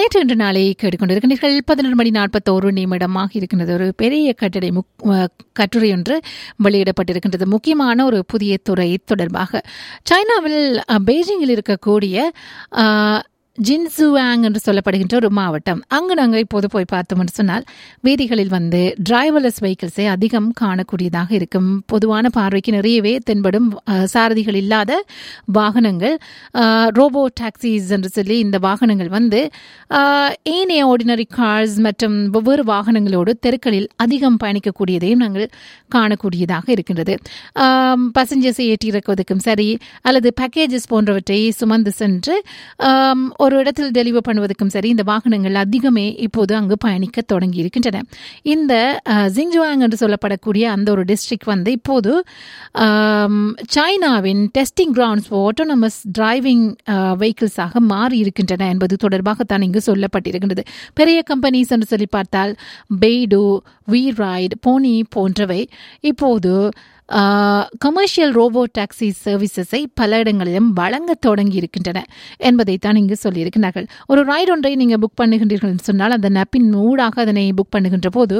நேற்று இன்று நாளை கேட்டுக்கொண்டிருக்கிறீர்கள் பதினொரு மணி நாற்பத்தோரு நிமிடமாக இருக்கின்றது ஒரு பெரிய கட்டடை முக் அஹ், கட்டுரை ஒன்று வெளியிடப்பட்டிருக்கின்றது முக்கியமான ஒரு புதிய துறை தொடர்பாக சைனாவில் அஹ், பெய்ஜிங்கில் இருக்கக்கூடிய அஹ், ஜின்சுவாங் என்று சொல்லப்படுகின்ற ஒரு மாவட்டம் அங்கு நாங்கள் இப்போது போய் பார்த்தோம் என்று சொன்னால் வீதிகளில் வந்து டிரைவர்லெஸ் வெஹிக்கிள்ஸை அதிகம் காணக்கூடியதாக இருக்கும் பொதுவான பார்வைக்கு நிறையவே தென்படும் அஹ், சாரதிகள் இல்லாத வாகனங்கள் ரோபோ டாக்ஸிஸ் என்று சொல்லி இந்த வாகனங்கள் வந்து அஹ், ஏனைய ஆர்டினரி கார்ஸ் மற்றும் வெவ்வேறு வாகனங்களோடு தெருக்களில் அதிகம் பயணிக்கக்கூடியதையும் நாங்கள் காணக்கூடியதாக இருக்கின்றது பசஞ்சர்ஸை ஏற்றி இறக்குவதற்கும் சரி அல்லது பேக்கேஜஸ் போன்றவற்றை சுமந்து சென்று ஆம், ஒரு இடத்தில் டெலிவர் பண்ணுவதற்கும் சரி இந்த வாகனங்கள் அதிகமே இப்போது அங்கு பயணிக்க தொடங்கி இருக்கின்றன இந்த அஹ், ஜிங்ஜுவாங் என்று சொல்லப்படக்கூடிய அந்த ஒரு டிஸ்ட்ரிக்ட் வந்து இப்போது ஆம், சைனாவின் டெஸ்டிங் கிரவுண்ட்ஸ் ஆட்டோனமஸ் டிரைவிங் வெஹிக்கிள்ஸாக மாறி இருக்கின்றன என்பது தொடர்பாகத்தான் இங்கு சொல்லப்பட்டிருக்கின்றது பெரிய கம்பெனிஸ் என்று சொல்லி பார்த்தால் பெய்டு வி ரைட் போனி போன்றவை இப்போது கமர்ஷியல் ரோபோ டாக்ஸி சர்வீசஸை பல இடங்களிலும் வழங்க தொடங்கி இருக்கின்றன என்பதைத்தான் இங்கு சொல்லியிருக்கிறார்கள் ஒரு ரைட் ஒன்றை நீங்கள் புக் பண்ணுகின்றீர்கள் என்று சொன்னால் அந்த நப்பின் ஊடாக அதனை புக் பண்ணுகின்ற போது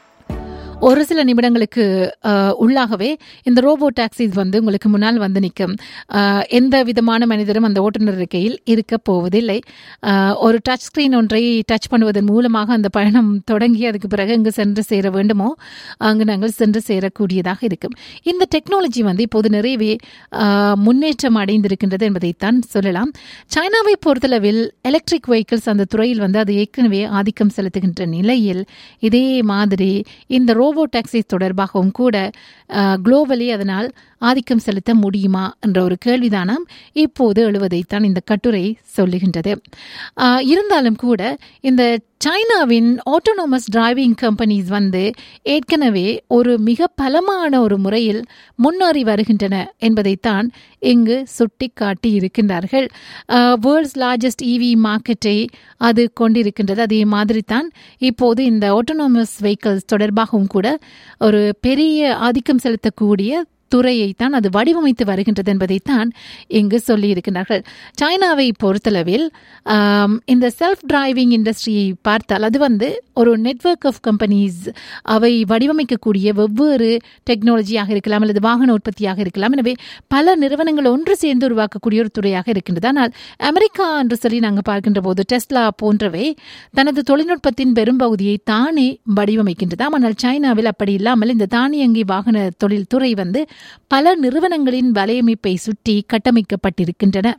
ஒரு சில நிமிடங்களுக்கு அஹ், உள்ளாகவே இந்த ரோபோ டாக்ஸிஸ் வந்து உங்களுக்கு முன்னால் வந்து நிற்கும் அஹ், எந்த விதமான மனிதரும் அந்த ஓட்டுநர் இருக்கையில் இருக்க போவதில்லை அஹ், ஒரு டச் ஸ்கிரீன் ஒன்றை டச் பண்ணுவதன் மூலமாக அந்த பயணம் தொடங்கி அதுக்கு பிறகு எங்கு சென்று சேர வேண்டுமோ அங்கு நாங்கள் சென்று சேரக்கூடியதாக இருக்கும் இந்த டெக்னாலஜி வந்து இப்போது நிறையவே அஹ், முன்னேற்றம் அடைந்திருக்கின்றது என்பதைத்தான் சொல்லலாம் சைனாவை பொறுத்தளவில் எலக்ட்ரிக் வெஹிக்கிள்ஸ் அந்த துறையில் வந்து அது ஏற்கனவே ஆதிக்கம் செலுத்துகின்ற நிலையில் இதே மாதிரி இந்த ரோபோ டாக்ஸி தொடர்பாகவும் கூட குளோபலி அதனால் ஆதிக்கம் செலுத்த முடியுமா என்ற ஒரு கேள்விதானாம் இப்போது எழுவதைத்தான் இந்த கட்டுரை சொல்லுகின்றது ஆஹ், இருந்தாலும் கூட இந்த சைனாவின் ஆட்டோனோமஸ் டிரைவிங் கம்பெனிஸ் வந்து ஏற்கனவே ஒரு மிக பலமான ஒரு முறையில் முன்னேறி வருகின்றன என்பதைத்தான் இங்கு சுட்டி காட்டி இருக்கின்றார்கள் வேர்ல்ட்ஸ் லார்ஜஸ்ட் இவி மார்க்கெட்டை அது கொண்டிருக்கின்றது அதே மாதிரி தான் இப்போது இந்த ஆட்டோனோமஸ் வெஹிக்கிள்ஸ் தொடர்பாகவும் கூட ஒரு பெரிய ஆதிக்கம் செலுத்தக்கூடிய துறையைத்தான் அது வடிவமைத்து வருகின்றது என்பதைத்தான் இங்கு சொல்லியிருக்கிறார்கள் சைனாவை பொறுத்தளவில் ஆம், இந்த செல்ஃப் டிரைவிங் இண்டஸ்ட்ரியை பார்த்தால் அது வந்து ஒரு நெட்வொர்க் ஆஃப் கம்பெனிஸ் அவை வடிவமைக்கக்கூடிய வெவ்வேறு டெக்னாலஜியாக இருக்கலாம் அல்லது வாகன உற்பத்தியாக இருக்கலாம் எனவே பல நிறுவனங்கள் ஒன்று சேர்ந்து உருவாக்கக்கூடிய ஒரு துறையாக இருக்கின்றது ஆனால் அமெரிக்கா என்று சொல்லி நாங்கள் பார்க்கின்ற போது டெஸ்லா போன்றவை தனது தொழில்நுட்பத்தின் பெரும்பகுதியை தானே வடிவமைக்கின்றதாம் ஆனால் சைனாவில் அப்படி இல்லாமல் இந்த தானியங்கி வாகன தொழில் துறை வந்து பல நிறுவனங்களின் வலையமைப்பை சுற்றி கட்டமைக்கப்பட்டிருக்கின்றன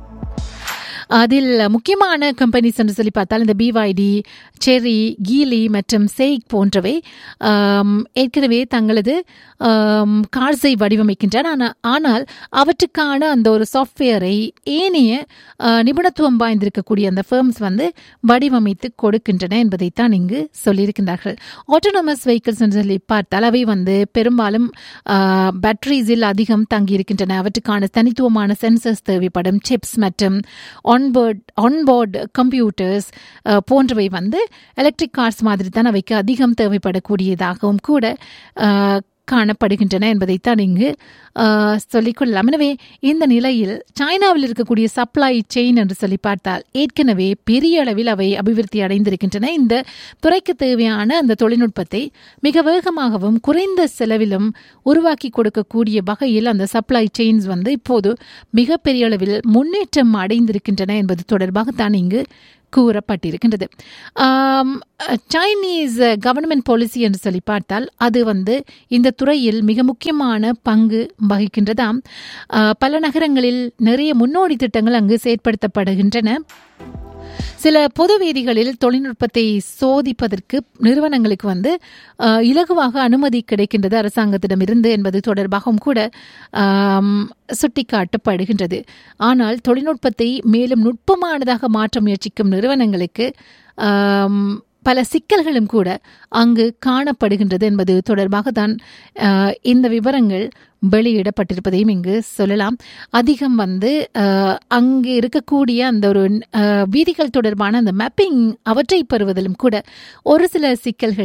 அதில் முக்கியமான கம்பெனிஸ் என்று சொல்லி பார்த்தால் இந்த பிவைடி செரி கீலி மற்றும் சேக் போன்றவை ஆம், ஏற்கனவே தங்களது ஆம், கார்ஸை வடிவமைக்கின்றன ஆனா- ஆனால் அவற்றுக்கான அந்த ஒரு சாஃப்ட்வேரை ஏனைய ஆ, நிபுணத்துவம் வாய்ந்திருக்கக்கூடிய அந்த ஃபேர்ம்ஸ் வந்து வடிவமைத்து கொடுக்கின்றன என்பதைத்தான் இங்கு சொல்லியிருக்கின்றார்கள் ஆட்டோனமஸ் வெஹிக்கிள்ஸ் என்று சொல்லி பார்த்தால் அவை வந்து பெரும்பாலும் பேட்டரிஸில் அதிகம் தங்கியிருக்கின்றன அவற்றுக்கான தனித்துவமான சென்சர்ஸ் தேவைப்படும் சிப்ஸ் மற்றும் ஆன்போர்ட் ஆன்போர்ட் கம்ப்யூட்டர்ஸ் போன்றவை வந்து எலக்ட்ரிக் கார்ஸ் மாதிரி தான் அவைக்கு அதிகம் தேவைப்படக்கூடியதாகவும் கூட அஹ், காணப்படுகின்றன என்பதைத்தான் இங்கு அஹ், சொல்லிக்கொள்ளலாம் எனவே இந்த நிலையில் சைனாவில் இருக்கக்கூடிய சப்ளை செயின் என்று சொல்லி பார்த்தால் ஏற்கனவே பெரிய அளவில் அவை அபிவிருத்தி அடைந்திருக்கின்றன இந்த துறைக்கு தேவையான அந்த தொழில்நுட்பத்தை மிக வேகமாகவும் குறைந்த செலவிலும் உருவாக்கி கொடுக்கக்கூடிய வகையில் அந்த சப்ளை செயின்ஸ் வந்து இப்போது மிகப்பெரிய அளவில் முன்னேற்றம் அடைந்திருக்கின்றன என்பது தொடர்பாகத்தான் இங்கு கூறப்பட்டிருக்கின்றது ஆம், சைனீஸ் கவர்மெண்ட் பாலிசி என்று சொல்லி பார்த்தால் அது வந்து இந்த துறையில் மிக முக்கியமான பங்கு வகிக்கின்றதாம் ஆ, பல நகரங்களில் நிறைய முன்னோடி திட்டங்கள் அங்கு செயற்படுத்தப்படுகின்றன சில பொது வீதிகளில் தொழில்நுட்பத்தை சோதிப்பதற்கு நிறுவனங்களுக்கு வந்து அஹ், இலகுவாக அனுமதி கிடைக்கின்றது அரசாங்கத்திடமிருந்து என்பது தொடர்பாகவும் கூட ஆம், சுட்டிக்காட்டப்படுகின்றது ஆனால் தொழில்நுட்பத்தை மேலும் நுட்பமானதாக மாற்ற முயற்சிக்கும் நிறுவனங்களுக்கு ஆம், பல சிக்கல்களும் கூட அங்கு காணப்படுகின்றது என்பது தொடர்பாக தான் அஹ், இந்த விவரங்கள் வெளியிடப்பட்டிருப்பதையும் இங்கு சொல்லலாம் அதிகம் வந்து அஹ், அங்கு இருக்கக்கூடிய அந்த ஒரு அஹ், வீதிகள் தொடர்பான அந்த மேப்பிங் அவற்றை பெறுவதிலும் கூட ஒரு சில சிக்கல்கள்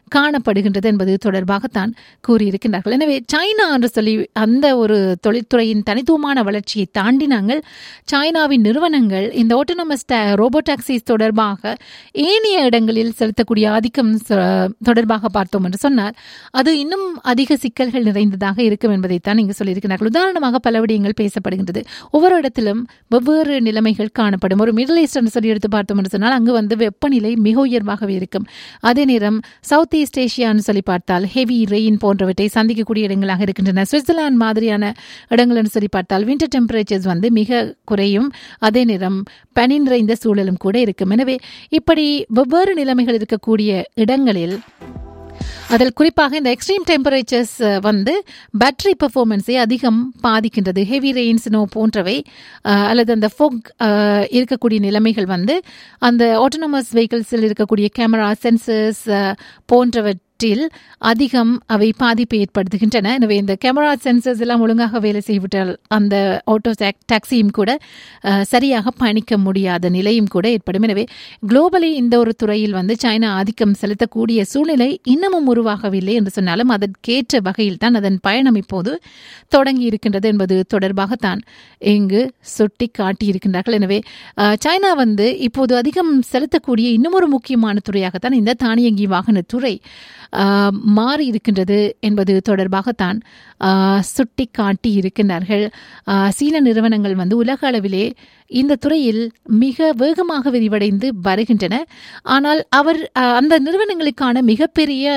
காணப்படுகின்றது என்பது தொடர்பாகத்தான் கூறியிருக்கின்றார்கள் எனவே சைனா என்று சொல்லி அந்த ஒரு தொழில்துறையின் தனித்துவமான வளர்ச்சியை தாண்டி நாங்கள் சைனாவின் நிறுவனங்கள் இந்த ஓட்டோனமஸ் ரோபோ டாக்ஸிஸ் தொடர்பாக ஏனைய இடங்களில் செலுத்தக்கூடிய ஆதிக்கம் சொ- தொடர்பாக பார்த்தோம் என்று சொன்னால் அது இன்னும் அதிக சிக்கல்கள் நிறைந்ததாக இருக்கும் என்பதைத்தான் இங்கு சொல்லியிருக்கிறார்கள் உதாரணமாக பல விடயங்கள் பேசப்படுகின்றது ஒவ்வொரு இடத்திலும் வெவ்வேறு நிலைமைகள் காணப்படும் ஒரு மிடில் ஈஸ்ட் என்று சொல்லி எடுத்து பார்த்தோம் என்று சொன்னால் அங்கு வந்து வெப்பநிலை மிக உயர்வாகவே இருக்கும் அதே நேரம் சவுத் ஈஸ்ட் ஏஷியான்னு சொல்லி பார்த்தால் ஹெவி ரெயின் போன்றவற்றை சந்திக்கக்கூடிய இடங்களாக இருக்கின்றன சுவிட்சர்லாந்து மாதிரியான இடங்கள் என்று சொல்லி பார்த்தால் வின்டர் டெம்பரேச்சர்ஸ் வந்து மிக குறையும் அதே நேரம் பனி நிறைந்த சூழலும் கூட இருக்கும் எனவே இப்படி வெவ்வேறு நிலைமைகள் இருக்கக்கூடிய இடங்களில் அதில் குறிப்பாக இந்த எக்ஸ்ட்ரீம் டெம்பரேச்சர்ஸ் வந்து பேட்டரி பெர்ஃபார்மன்ஸை அதிகம் பாதிக்கின்றது ஹெவி ரெயின் ஸ்னோ போன்றவை அஹ், அல்லது அந்த ஃபோக் இருக்கக்கூடிய நிலைமைகள் வந்து அந்த ஆட்டோனமஸ் வெஹிக்கிள்ஸில் இருக்கக்கூடிய கேமரா சென்சர்ஸ் போன்றவற்றில் அதிகம் அவை பாதிப்பை ஏற்படுத்துகின்றன எனவே இந்த கேமரா சென்சர்ஸ் எல்லாம் ஒழுங்காக வேலை செய்விட்டால் அந்த ஆட்டோ டாக்ஸியும் கூட அஹ், சரியாக பயணிக்க முடியாத நிலையும் கூட ஏற்படும் எனவே குளோபலி இந்த ஒரு துறையில் வந்து சைனா ஆதிக்கம் செலுத்தக்கூடிய சூழ்நிலை இன்னமும் உருவாகவில்லை என்று சொன்னாலும் அதற்கேற்ற வகையில் தான் அதன் பயணம் இப்போது தொடங்கி இருக்கின்றது என்பது தொடர்பாகத்தான் இங்கு சுட்டி காட்டியிருக்கின்றார்கள் எனவே அஹ், சைனா வந்து இப்போது அதிகம் செலுத்தக்கூடிய இன்னும் ஒரு முக்கியமான துறையாகத்தான் இந்த தானியங்கி வாகன துறை அஹ், மாறி இருக்கின்றது என்பது தொடர்பாகத்தான் அஹ், சுட்டி காட்டி இருக்கின்றார்கள் அஹ், சீன நிறுவனங்கள் வந்து உலக அளவிலே இந்த துறையில் மிக வேகமாக விரிவடைந்து வருகின்றன ஆனால் அவர் அஹ், அந்த நிறுவனங்களுக்கான மிகப்பெரிய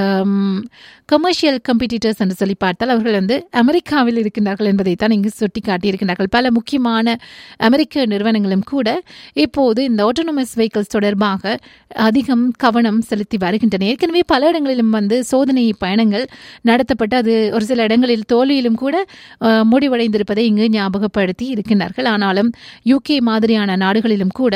கமர்ஷியல் கம்பெடிட்டர்ஸ் என்று சொல்லி பார்த்தால் அவர்கள் வந்து அமெரிக்காவில் இருக்கின்றார்கள் என்பதைத்தான் இங்கு சுட்டி காட்டியிருக்கிறார்கள் பல முக்கியமான அமெரிக்க நிறுவனங்களும் கூட இப்போது இந்த ஆட்டோனமஸ் வெஹிக்கிள்ஸ் தொடர்பாக அதிகம் கவனம் செலுத்தி வருகின்றன ஏற்கனவே பல இடங்களிலும் வந்து சோதனை பயணங்கள் நடத்தப்பட்டு அது ஒரு சில இடங்களில் தோல்வியிலும் கூட அஹ், முடிவடைந்திருப்பதை இங்கு ஞாபகப்படுத்தி இருக்கின்றார்கள் ஆனாலும் யூகே மாதிரியான நாடுகளிலும் கூட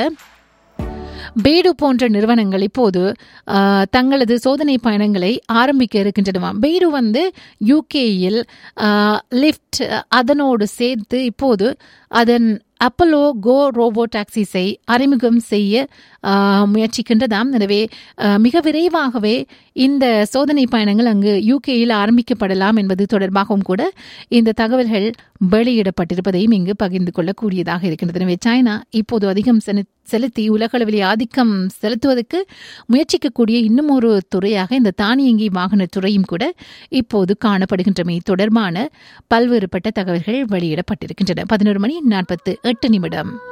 பேடு போன்ற நிறுவனங்கள் இப்போது ஆஹ், தங்களது சோதனை பயணங்களை ஆரம்பிக்க இருக்கின்றனவாம் பேடு வந்து யூகேயில் லிஃப்ட் அதனோடு சேர்த்து இப்போது அதன் அப்பலோ கோ ரோபோ டாக்ஸிஸை அறிமுகம் செய்ய ஆஹ், முயற்சிக்கின்றதாம் எனவே ஆஹ், மிக விரைவாகவே இந்த சோதனை பயணங்கள் அங்கு யூகேயில் ஆரம்பிக்கப்படலாம் என்பது தொடர்பாகவும் கூட இந்த தகவல்கள் வெளியிடப்பட்டிருப்பதையும் இங்கு பகிர்ந்து கொள்ளக்கூடியதாக இருக்கின்றது எனவே சைனா இப்போது அதிகம் செனு- செலுத்தி உலகளவிலே ஆதிக்கம் செலுத்துவதற்கு முயற்சிக்கக்கூடிய இன்னும் ஒரு துறையாக இந்த தானியங்கி வாகன துறையும் கூட இப்போது காணப்படுகின்றமை தொடர்பான பல்வேறுபட்ட தகவல்கள் வெளியிடப்பட்டிருக்கின்றன பதினோரு மணி நாற்பத்து எட்டு நிமிடம்